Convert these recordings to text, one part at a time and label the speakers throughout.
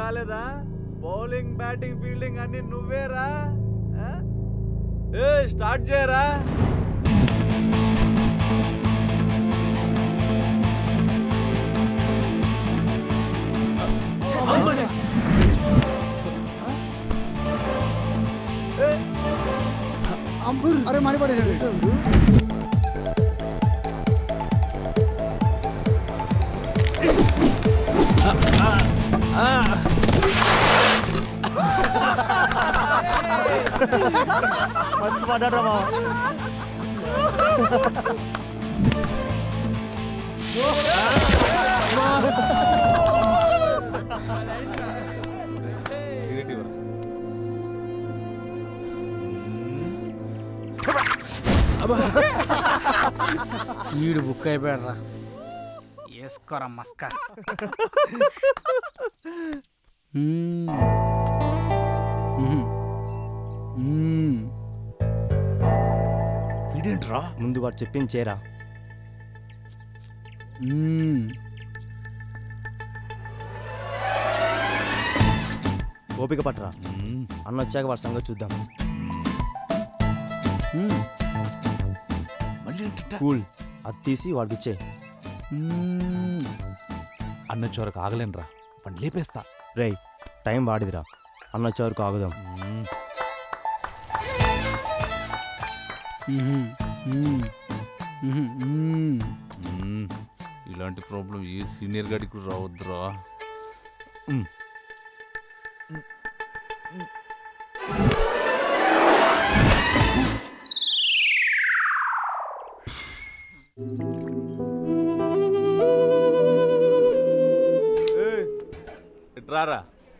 Speaker 1: కాలేదా bowling batting fielding అన్ని నువ్వేరా ఆ? ఏ స్టార్ట్ చేయరా
Speaker 2: అరే మనీ పడేసాడు
Speaker 3: మస్తు పడ్డారా మామ
Speaker 4: వీడు బుక్ అయిపోయాడ్రా వేసుకోరా మస్కా మ్మ్. మ్మ్. మ్మ్.
Speaker 3: వీడేంట్రా
Speaker 5: ముందు వాడు చెప్పింది చేరా
Speaker 4: మ్మ్.
Speaker 5: ఓపిక పట్టరా అన్న వచ్చాక వాడి సంగతి చూద్దాం
Speaker 4: మ్మ్.
Speaker 3: మళ్ళీ ఏంటంట
Speaker 5: కూల్ అది తీసి వాడికి ఇచ్చే
Speaker 4: మ్మ్.
Speaker 3: అన్న చోరకు ఆగలేనురా వాడిని లేపేస్తా
Speaker 5: రేయ్ టైం వాడిదిరా అన్న వచ్చే వరకు ఆగుదాం
Speaker 3: మ్మ్.
Speaker 4: మ్మ్. మ్మ్. మ్మ్. మ్మ్.
Speaker 3: మ్మ్. ఇలాంటి ప్రాబ్లం ఏ సీనియర్ గాడికి కూడా రావద్దురా మ్మ్.
Speaker 1: ఏయ్, ఇట్రారా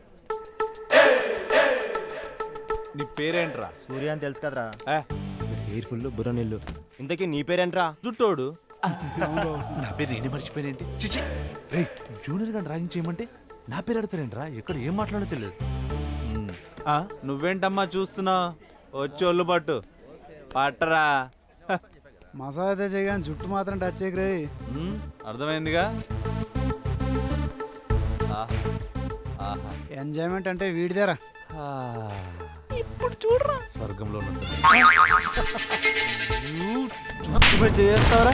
Speaker 1: నీ పేరేంట్రా
Speaker 5: సూర్య అని తెలుసు కదరా
Speaker 1: ఏ,
Speaker 5: హెయిర్ ఫుల్ బుర్ర నీళ్ళు ఇంతకీ నీ పేరేంట్రా
Speaker 1: జుట్టోడు
Speaker 3: నా పేరు నేనే మర్చిపోయానేంటి చిచి రేయ్ జూనియర్ గాని డ్రాయింగ్ చేయమంటే నా పేరు అడతారేంట్రా ఎక్కడ ఏం మాట్లాడో తెలియదు మ్మ్.
Speaker 1: ఆ, నువ్వేంటమ్మా చూస్తున్నావు వచ్చి ఒళ్ళు పట్టు పట్టరా హ,
Speaker 2: మసాలా అయితే చేయగానే జుట్టు మాత్రం టచ్ చేయకరే
Speaker 1: మ్, అర్థమైందిగా ఆహా, ఆహా.
Speaker 2: ఎంజాయ్మెంట్ అంటే వీడిదేరా
Speaker 1: ఆ,
Speaker 3: స్వర్గంలో ఉన్నట్టు
Speaker 1: ఇప్పుడు చేస్తావరా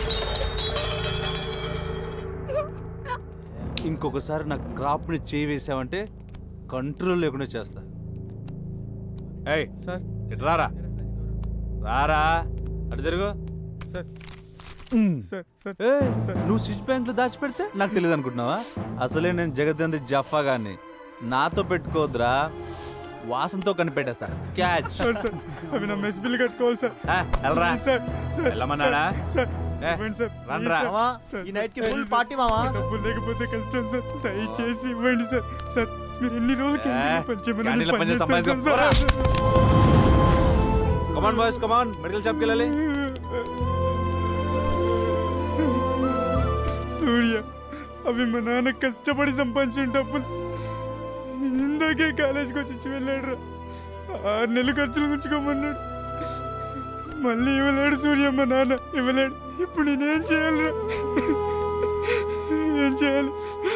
Speaker 1: ఇంకొకసారి నా క్రాప్ని చేయి వేసావంటే కంట్రోల్ లేకుండా చేస్తా ఏయ్
Speaker 2: సార్
Speaker 1: ఇటు రారా రారా అటు జరుగు
Speaker 2: సార్ సార్ సార్
Speaker 1: ఏయ్, నువ్వు స్విచ్ బ్యాంక్ లో దాచిపెడితే నాకు తెలియదు అనుకుంటున్నావా అసలే నేను జగదంది జఫా గాన్ని నాతో పెట్టుకోవద్దురా వాసనతో కనిపెట్టేస్తా క్యాచ్
Speaker 2: సార్ సార్ అవి నా మెస్ బిల్ కట్టుకోవాలి సార్
Speaker 1: ఆ, వెళ్ళరా
Speaker 2: సార్ సార్
Speaker 1: వెళ్ళమన్నాడా?
Speaker 2: సార్
Speaker 1: ఏ,
Speaker 2: ఇవ్వండి సార్
Speaker 1: రండ్రా.
Speaker 2: Please sir. సార్,
Speaker 5: ఈ నైట్ కి
Speaker 2: సార్,
Speaker 5: ఫుల్
Speaker 2: ప్లీజ్
Speaker 5: పార్టీ మావా
Speaker 2: సార్. డబ్బులు లేకపోతే కష్టం సార్ దయచేసి ఇవ్వండి సార్ సార్ మీరు ఎన్ని రోజులకి
Speaker 1: ఏ,
Speaker 2: పంచేమని
Speaker 1: క్యాంటీన్లో పని చేసి
Speaker 2: పనిచేస్తాను
Speaker 1: సంపాదించుకో.
Speaker 2: Sir
Speaker 1: come on boys come on medical షాప్కి వెళ్ళాలి
Speaker 2: సూర్య అవి మా నాన్న కష్టపడి సంపాదించిన డబ్బులు ఇందాకే కాలేజీకి వచ్చి ఇచ్చి వెళ్ళాడు రా ఆరు నెలలు ఖర్చులు ఉంచుకోమన్నాడు మళ్ళీ ఇవ్వలేడు సూర్య మా నాన్న ఇవ్వలేడు ఇప్పుడు నేనేం చేయాలిరా ఏం చేయాలి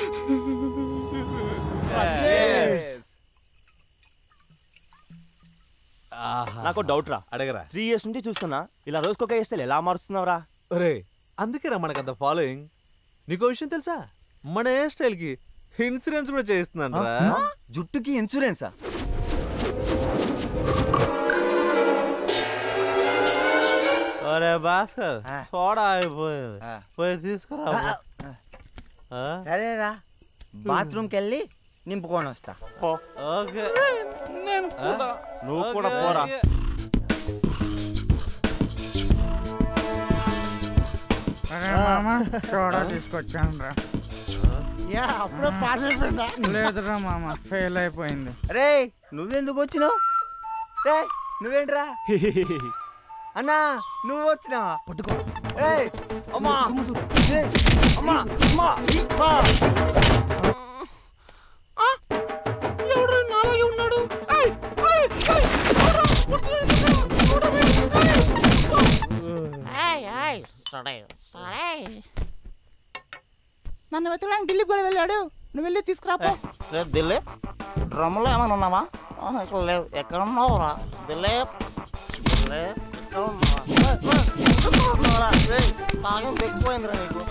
Speaker 1: ఆహా.
Speaker 5: నాకు డౌట్ రా
Speaker 1: అడగరా
Speaker 5: త్రీ ఇయర్స్ నుంచి చూస్తున్నా ఇలా రోజుకొక ఇస్తే ఎలా మారుస్తున్నావురా
Speaker 1: ఒరే అందుకేరా మనకంత ఫాలోయింగ్ నీకో విషయం తెలుసా మన హెయిర్ స్టైల్ కి ఇన్సూరెన్స్ కూడా చేయిస్తున్నాను రా
Speaker 5: జుట్టుకి ఇన్సూరెన్సా
Speaker 1: ఒరే భాస్కర్
Speaker 5: ఆ.
Speaker 1: సోడా అయిపోయింది
Speaker 5: ఆ.
Speaker 1: పోయి తీసుకురా ఆ?
Speaker 6: సరేరా బాత్రూమ్కి వెళ్ళి నింపుకొని వస్తా
Speaker 1: ఓకే
Speaker 5: నువ్వు కూడా
Speaker 1: ఓకే,
Speaker 5: పోరా
Speaker 1: ఓకే.
Speaker 4: సోడా తీసుకొచ్చాను రా
Speaker 6: అప్పుడే పాస్ అయిపోయిందా
Speaker 4: లేదురా మామ ఫెయిల్ అయిపోయింది
Speaker 6: రే నువ్వెందుకు వచ్చినావు రే నువ్వేంట్రా అన్నా నువ్వు వచ్చినావా పట్టుకో ఏయ్ అమ్మా ఏయ్, అమ్మా అమ్మా అమ్మా
Speaker 4: ఎవడు నాలాగే ఉన్నాడు
Speaker 7: నన్ను వెతకడానికి ఢిల్లీకి కూడా వెళ్ళాడు
Speaker 6: నువ్వు వెళ్ళి తీసుకురాపో
Speaker 7: రే దిల్లే డ్రమ్లో ఏమైనా ఉన్నావా ఆహా, ఇక్కడ లేవు ఎక్కడ ఉన్నావురా దిల్లే దిల్లే ఎక్కడ ఉన్నావా ఏయ్, ఏయ్, ఎక్కడ ఉన్నావురా? రేయ్, తాగింది ఎక్కువైందిరా నీకు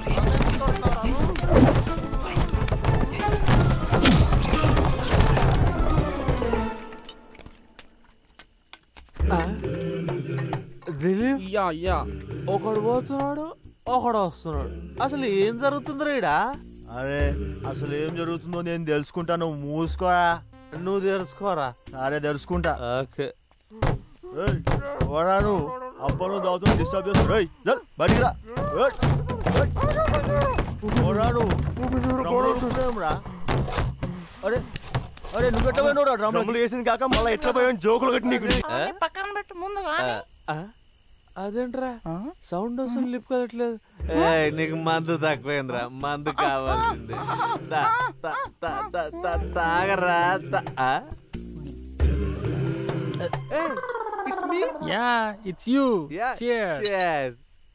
Speaker 3: దిలీప్
Speaker 4: యా యా
Speaker 3: ఒకడు పోతున్నాడు ఒకడు వస్తున్నాడు అసలు ఏం జరుగుతుందిరా ఈడ
Speaker 5: అరే అసలు ఏం జరుగుతుందో నేను తెలుసుకుంటాను మూసుకోరా
Speaker 3: నువ్వు తెలుసుకోరా
Speaker 5: సరే తెలుసుకుంటా
Speaker 3: ఓకే
Speaker 5: ఏయ్, ఎవరా నువ్వు అబ్బను దావుతూ డిస్టర్బ్ చేస్తాడు ఏయ్, జల్, బయటికి రా ఏయ్, ఏయ్. ఎవరా నువ్వు డ్రమ్లో కూర్చున్నావురా? అరే అరే నువ్వు ఎట్లా పోయినావురా డ్రమ్లు వేసింది కాక మళ్ళీ ఎట్లా పోయావు జోకులు కట్టి నీకు
Speaker 7: పక్కన పెట్టు ముందుగా
Speaker 3: అదేంట్రా సౌండ్ వస్తుంది లిప్ కదట్లేదు ఏయ్, నీకు మందు తక్కువైందిరా మందు కావాల్సింది తా, తా, తా, తా, తా, తాగరా తా. ఆ? ఏయ్, it's me.
Speaker 4: Yeah it's you
Speaker 3: Yeah,
Speaker 4: cheer
Speaker 3: cheers.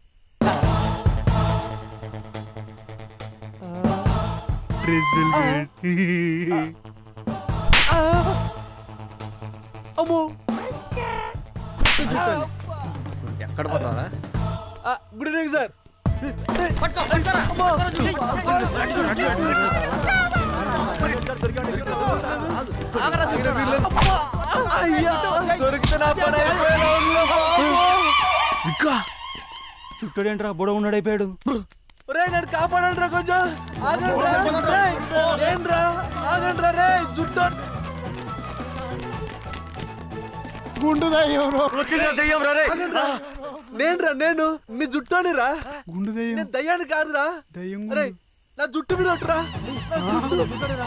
Speaker 3: అమ్మో
Speaker 4: ఎక్కడ పోతారా
Speaker 3: గుడ్ ఈవినింగ్ సార్ అయ్యా దొరికితే నా పని
Speaker 2: ఇంకా చుట్టాడేంట్రా బుడ ఉన్నాడైపోయాడు
Speaker 3: రే నేను కాపాడండి రా కొంచెం ఆగండి రా రేయ్, ఏంట్రా ఆగండి రా రే జుట్టు
Speaker 2: గుండు దయ్యం
Speaker 3: నేనురా నేను మీ జుట్టుని రా
Speaker 2: గుండు దయ్యం
Speaker 3: నేను దయ్యాన్ని కాదురా
Speaker 2: దయ్యం
Speaker 3: అరే నా జుట్టు మీద ఒట్టురా నా జుట్టు మీద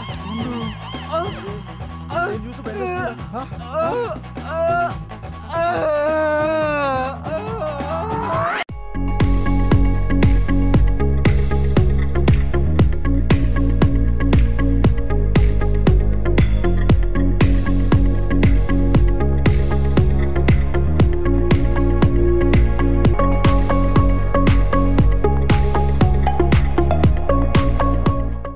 Speaker 3: ఆ, ఆ, ఆ, ఆ, ఆ, ఆ.